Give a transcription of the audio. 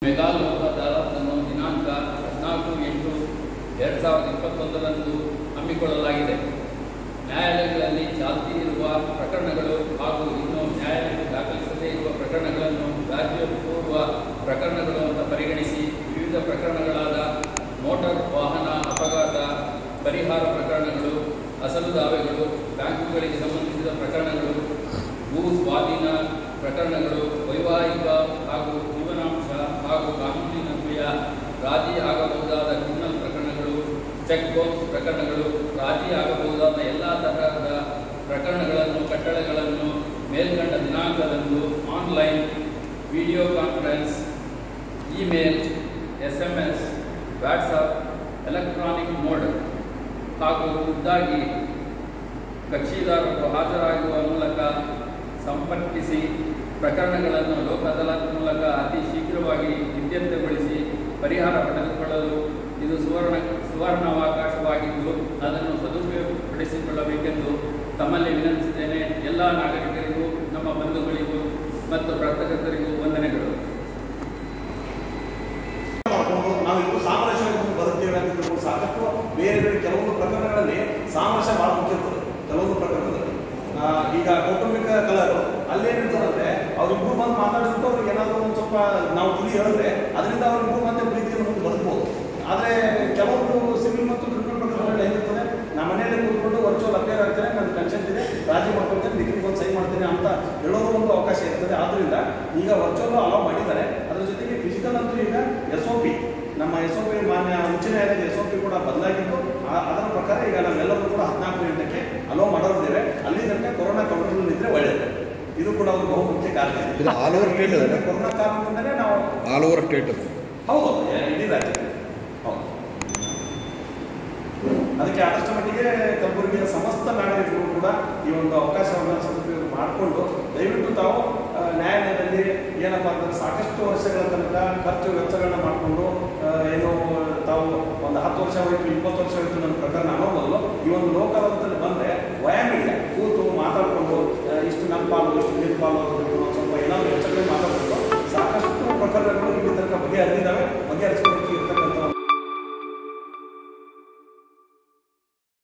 ಮೆಗಾಲೋಕ ಅದಾಲತ್ನ್ನು ದಿನಾಂಕ ಹದಿನಾಲ್ಕು ಎಂಟು ಎರಡು ಸಾವಿರದ ಇಪ್ಪತ್ತೊಂದರಂದು ಹಮ್ಮಿಕೊಳ್ಳಲಾಗಿದೆ ನ್ಯಾಯಾಲಯಗಳಲ್ಲಿ ಚಾಲ್ತಿ ಇರುವ ಪ್ರಕರಣಗಳು ಹಾಗೂ ಇನ್ನೂ ನ್ಯಾಯಾಲಯಕ್ಕೆ ದಾಖಲಿಸದೇ ಇರುವ ಪ್ರಕರಣಗಳನ್ನು ರಾಜ್ಯ ಪೂರ್ವ ಪ್ರಕರಣಗಳು ಅಂತ ಪರಿಗಣಿಸಿ ವಿವಿಧ ಪ್ರಕರಣಗಳಾದ ಮೋಟಾರ್ ವಾಹನ ಅಪಘಾತ ಪರಿಹಾರ ಪ್ರಕರಣಗಳು ಅಸಲು ದಾವೆಗಳು ಬ್ಯಾಂಕುಗಳಿಗೆ ಸಂಬಂಧಿಸಿದ ಪ್ರಕರಣಗಳು ಭೂ ಸ್ವಾಧೀನ ಪ್ರಕರಣಗಳು ವೈವಾಹಿಕ ಹಾಗೂ ಜೀವನಾಂಶ ಹಾಗೂ ಕಾನೂನಿನನ್ವಯ ರಾಜಿ ಆಗಬಹುದಾದ ಕ್ರಿಮಿನಲ್ ಪ್ರಕರಣಗಳು ಚೆಕ್ ಬೌನ್ಸ್ ಪ್ರಕರಣಗಳು ರಾಜಿ ಆಗಬಹುದಾದ ಎಲ್ಲ ತರಹದ ಪ್ರಕರಣಗಳನ್ನು ಕಟ್ಟಳೆಗಳನ್ನು ಮೇಲ್ಕಂಡ ದಿನಾಂಕದಂದು online video conference email S M S WhatsApp electronic mode ಹಾಗೂ ಖುದ್ದಾಗಿ ಕಕ್ಷಿದಾರರು ಹಾಜರಾಗುವ ಮೂಲಕ ಸಂಪರ್ಕಿಸಿ ಪ್ರಕರಣಗಳನ್ನು ಲೋಕ ಅದಾಲತ್ ಮೂಲಕ ಅತಿ ಶೀಘ್ರವಾಗಿ ಇತ್ಯರ್ಥಗೊಳಿಸಿ ಪರಿಹಾರ ಪಡೆದುಕೊಳ್ಳಲು ಇದು ಸುವರ್ಣ ಸುವರ್ಣಾವಕಾಶವಾಗಿದ್ದು ಅದನ್ನು ಸದುಪಯೋಗಪಡಿಸಿಕೊಳ್ಳಬೇಕೆಂದು ತಮ್ಮಲ್ಲಿ ವಿನಂತಿಸುತ್ತೇನೆ ಎಲ್ಲ ನಾಗರಿಕರಿಗೂ ನಮ್ಮ ಬಂಧುಗಳಿಗೂ ಮತ್ತು ಪತ್ರಕರ್ತರಿಗೂ ವಂದನೆಗಳು ಮಾಡ್ಕೊಂಡು ನಾವು ಇದು ಸಾಮರಸ್ಯವಾಗಿ ಬದುಕ್ತೇವೆ ಅಂತ ತಿಳ್ಕೊಂಡು ಸಾಕಷ್ಟು ಬೇರೆ ಬೇರೆ ಕೆಲವೊಂದು ಪ್ರಕರಣಗಳಲ್ಲಿ ಸಾಮರಸ್ಯ ಭಾಳ ಮುಖ್ಯ ಇರ್ತದೆ ಕೆಲವೊಂದು ಪ್ರಕರಣದಲ್ಲಿ ಆ, ಈಗ ಕೌಟುಂಬಿಕ ಕಲರು ಅಲ್ಲೇನಿರ್ತದಂದ್ರೆ ಅವ್ರಿಬ್ರು ಬಂದು ಮಾತಾಡಿಬಿಟ್ಟು ಅವ್ರಿಗೆ ಏನಾದರೂ ಒಂದು ಸ್ವಲ್ಪ ನಾವು ತಿಳಿ ಹೇಳಿದ್ರೆ ಅದರಿಂದ ಅವ್ರಿಬ್ರು ಮತ್ತೆ ಪ್ರೀತಿಯನ್ನು ಮುಂದೆ ಬದುಕ್ಬೋದು ಆದರೆ ಕೆಲವೊಂದು ಸಿವಿಲ್ ಮತ್ತು ಕ್ರಿಮಿನಲ್ ಪ್ರಕರಣಗಳಲ್ಲಿ ಏನಿರ್ತದೆ ನಮ್ಮ ಮನೆಯಲ್ಲಿ ಕೂತ್ಕೊಂಡು ವರ್ಚುವಲ್ ಅಪೇರ್ ಆಗ್ತೇನೆ ನನ್ನ ಕನ್ಸೆಂಟ್ ಇದೆ ರಾಜಿ ಮಾಡ್ಕೊಳ್ತೇನೆ ಡಿಗ್ರಿಗೆ ಒಂದು ಸೈನ್ ಮಾಡ್ತೇನೆ ಅಂತ ಹೇಳೋದು ಒಂದು ಅವಕಾಶ ಇರ್ತದೆ ಆದ್ದರಿಂದ ಈಗ ವರ್ಚುವಲ್ ಅಲೋ ಮಾಡಿದ್ದಾರೆ ಅದ್ರ ಜೊತೆಗೆ ಫಿಸಿಕಲ್ ಅಂತೂ ಈಗ ಎಸ್ ಒ ಪಿ ನಮ್ಮ ಎಸ್ ಒ ಪಿ ಮಾನ್ಯ ಉಚ್ಚ ನ್ಯಾಯಾಲಯದ ಎಸ್ ಒ ಪಿ ಕೂಡ ಬದಲಾಗಿದ್ದು ಆ- ಅದರ ಪ್ರಕಾರ ಈಗ ನಾವೆಲ್ಲರೂ ಕೂಡ ಹದಿನಾಲ್ಕು ಗಂಟೆಗೆ ಅಲೋ ಮಾಡೋರಿದ್ದೇವೆ ಅಲ್ಲಿ ತನಕ ಕೊರೋನಾ ಕಂಟ್ರೋಲ್ ಇದ್ರೆ ಒಳ್ಳೆಯದು ಇದು ಕೂಡ ಒಂದು ಬಹು ಮುಖ್ಯ ಕಾರಣ ಇದು all over state ಇದೆ? ಕೊರೋನಾ ಕಾರಣದಿಂದಲೇ ನಾವು ಆಲ್ ಓವರ್ ಸ್ಟೇಟ್ ಹೌದು ಎ- ಇಡೀ ರಾಜ್ಯ ಹೌದು ಅದಕ್ಕೆ ಆದಷ್ಟು ಮಟ್ಟಿಗೆ ಕಲಬುರಗಿಯ ಸಮಸ್ತ ನಾಗರಿಕರು ಕೂಡ ಈ ಒಂದು ಅವಕಾಶವನ್ನು ಸದುಪಯೋಗ ಮಾಡಿಕೊಂಡು ದಯವಿಟ್ಟು ತಾವು ಆ, ನ್ಯಾಯಾಲಯದಲ್ಲಿ ಏನಪ್ಪ ಅಂತಂದ್ರೆ ಸಾಕಷ್ಟು ವರ್ಷಗಳ ತನಕ ಖರ್ಚು ವೆಚ್ಚಗಳನ್ನ ಮಾಡಿಕೊಂಡು ಏನು ತಾವು ಒಂದು ಹತ್ತು ವರ್ಷ ಹೋಯ್ತು ಇಪ್ಪತ್ತು ವರ್ಷ ಹೋಯ್ತು ನನ್ನ ಪ್ರಕರಣ ಅನ್ನೋ ಬದಲು ಈ ಒಂದು ಲೋಕಾಲೋಕದಲ್ಲಿ ಬಂದರೆ ವಯಾಮಿಗೆ ಕೂತು ಮಾತಾಡಿಕೊಂಡು